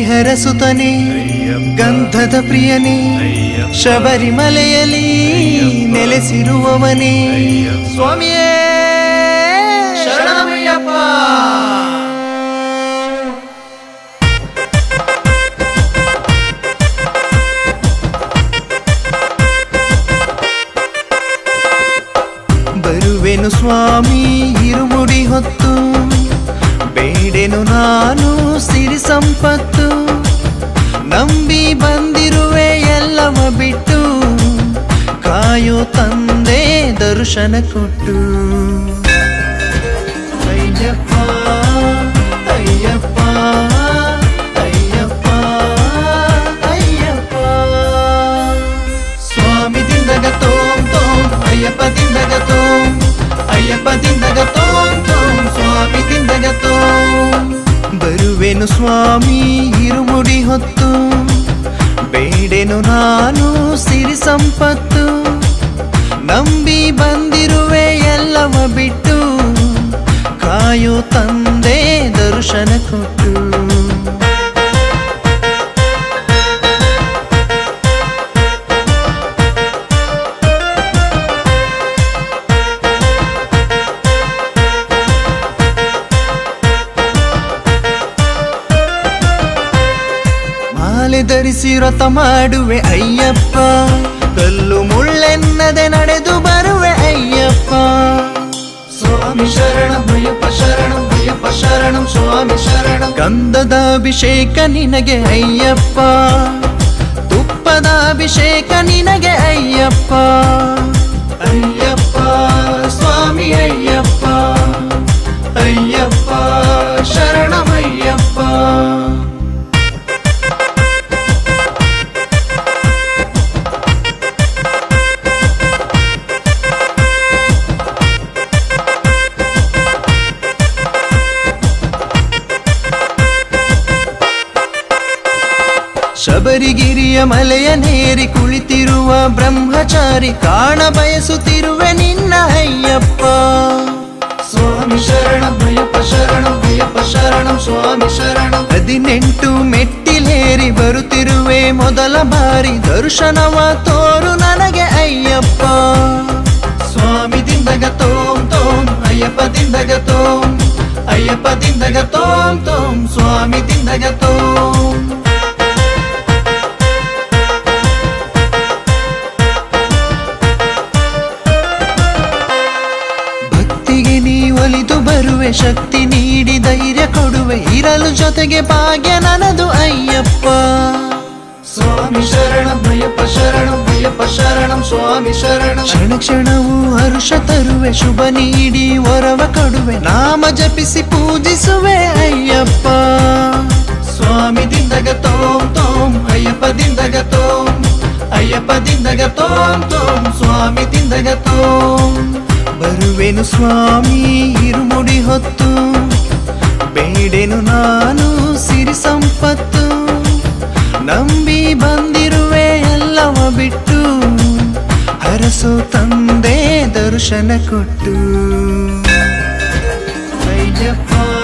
ಹರಿಹರ ಸುತನೇ ಗಂಧದ ಪ್ರಿಯನೇ ಶಬರಿಮಲೆಯಲ್ಲಿ ನೆಲೆಸಿರುವವನೇ ಸ್ವಾಮಿಯೇ ಶರಣಮಯ್ಯಪ್ಪ ಬರುವೆನು ಸ್ವಾಮಿ ಇರುಮುಡಿ ಹೊತ್ತು ಬೇಡೆನು ನಾನು ಸಿರಿ ಸಂಪತ್ತು ನಂಬಿ ಬಂದಿರುವೆ ಎಲ್ಲವ ಬಿಟ್ಟು ಕಾಯೋ ತಂದೆ ದರ್ಶನ ಕೊಟ್ಟು ಅಯ್ಯಪ್ಪ ಅಯ್ಯಪ್ಪ ಅಯ್ಯಪ್ಪ ಅಯ್ಯಪ್ಪ ಸ್ವಾಮಿ ದಿಂದಗ ತೋಂ ತೋಂ ಅಯ್ಯಪ್ಪ ದಿಂದಗ ತೋಂ ಅಯ್ಯಪ್ಪ ದಿಂದಗ ತೋಂ ತೋಂ ಸ್ವಾಮಿ ದಿಂದಗ ತೋಂ ಬರುವೆನು ಸ್ವಾಮಿ ಇರುಮುಡಿ ಹೊತ್ತು ಬೇಡೆನು ನಾನು ಸಿರಿ ಸಂಪತ್ತು ನಂಬಿ ಬಂದಿರುವೆ ಎಲ್ಲವ ಬಿಟ್ಟು ಕಾಯೋ ತಂದೆ ದರ್ಶನ ಕೊಟ್ಟು ಮಾಲೆ ಧರಿಸಿ ವ್ರತ ಮಾಡುವೆ ಅಯ್ಯಪ್ಪ ಕಲ್ಲು ಮುಳ್ಳೆನ್ನದೆ ನಡೆದು ಬರುವೆ ಅಯ್ಯಪ್ಪ ಸ್ವಾಮಿ ಶರಣಂ ಅಯ್ಯಪ್ಪ ಶರಣಂ ಅಯ್ಯಪ್ಪ ಶರಣಂ ಸ್ವಾಮಿ ಶರಣಂ ಗಂಧದ ಅಭಿಷೇಕ ನಿನಗೆ ಅಯ್ಯಪ್ಪ ತುಪ್ಪದ ಅಭಿಷೇಕ ನಿನಗೆ ಅಯ್ಯಪ್ಪ ಅಯ್ಯಪ್ಪ ಸ್ವಾಮಿ ಅಯ್ಯಪ್ಪ ಅಯ್ಯಪ್ಪ ಶರಣಮಯ್ಯಪ್ಪ ಶಬರಿಗಿರಿಯ ಮಲೆಯ ನೇರಿ ಕುಳಿತಿರುವ ಬ್ರಹ್ಮಚಾರಿ ಕಾಣ ಬಯಸುತ್ತಿರುವೆ ನಿನ್ನ ಅಯ್ಯಪ್ಪ ಸ್ವಾಮಿ ಶರಣಂ ಅಯ್ಯಪ್ಪ ಶರಣಂ ಅಯ್ಯಪ್ಪ ಶರಣಂ ಸ್ವಾಮಿ ಶರಣಂ ಹದಿನೆಂಟು ಮೆಟ್ಟಿಲೇರಿ ಬರುತ್ತಿರುವೆ ಮೊದಲ ಬಾರಿ ದರ್ಶನವ ತೋರು ನನಗೆ ಅಯ್ಯಪ್ಪ ಸ್ವಾಮಿ ದಿಂದಗ ತೋಂ ತೋಂ ಅಯ್ಯಪ್ಪ ದಿಂದಗ ತೋಂ ಅಯ್ಯಪ್ಪ ದಿಂದಗ ತೋಂ ತೋಂ ಸ್ವಾಮಿ ದಿಂದಗ ತೋಂ ಭಕ್ತಿಗೆ ನೀ ಒಲಿದು ಬರುವೆ ಶಕ್ತಿ ನೀಡಿ ಧೈರ್ಯ ಕೊಡುವೆ ಇರಲು ಜೊತೆಗೆ ಭಾಗ್ಯ ನನದು ಅಯ್ಯಪ್ಪ ಸ್ವಾಮಿ ಶರಣಂ ಅಯ್ಯಪ್ಪ ಶರಣಂ ಅಯ್ಯಪ್ಪ ಶರಣಂ ಸ್ವಾಮಿ ಶರಣಂ ಕ್ಷಣ ಕ್ಷಣವೂ ಹರುಷ ತರುವೆ ಶುಭ ನೀಡಿ ವರವ ಕೊಡುವೆ ನಾಮ ಜಪಿಸಿ ಪೂಜಿಸುವೆ ಅಯ್ಯಪ್ಪ ಸ್ವಾಮಿ ದಿಂದಗ ತೋಂ ತೋಂ ಅಯ್ಯಪ್ಪ ದಿಂದಗ ತೋಂ ಅಯ್ಯಪ್ಪ ದಿಂದಗ ತೋಂ ತೋಂ ಸ್ವಾಮಿ ದಿಂದಗ ತೋಂ ಬರುವೆನು ಸ್ವಾಮಿ ಇರುಮುಡಿ ಹೊತ್ತು ಬೇಡೆನು ನಾನು ಸಿರಿ ಸಂಪತ್ತು ನಂಬಿ ಬಂದಿರುವೆ ಎಲ್ಲವ ಬಿಟ್ಟು ಹರಸು ತಂದೆ ದರ್ಶನ ಕೊಟ್ಟು ಅಯ್ಯಪ್ಪ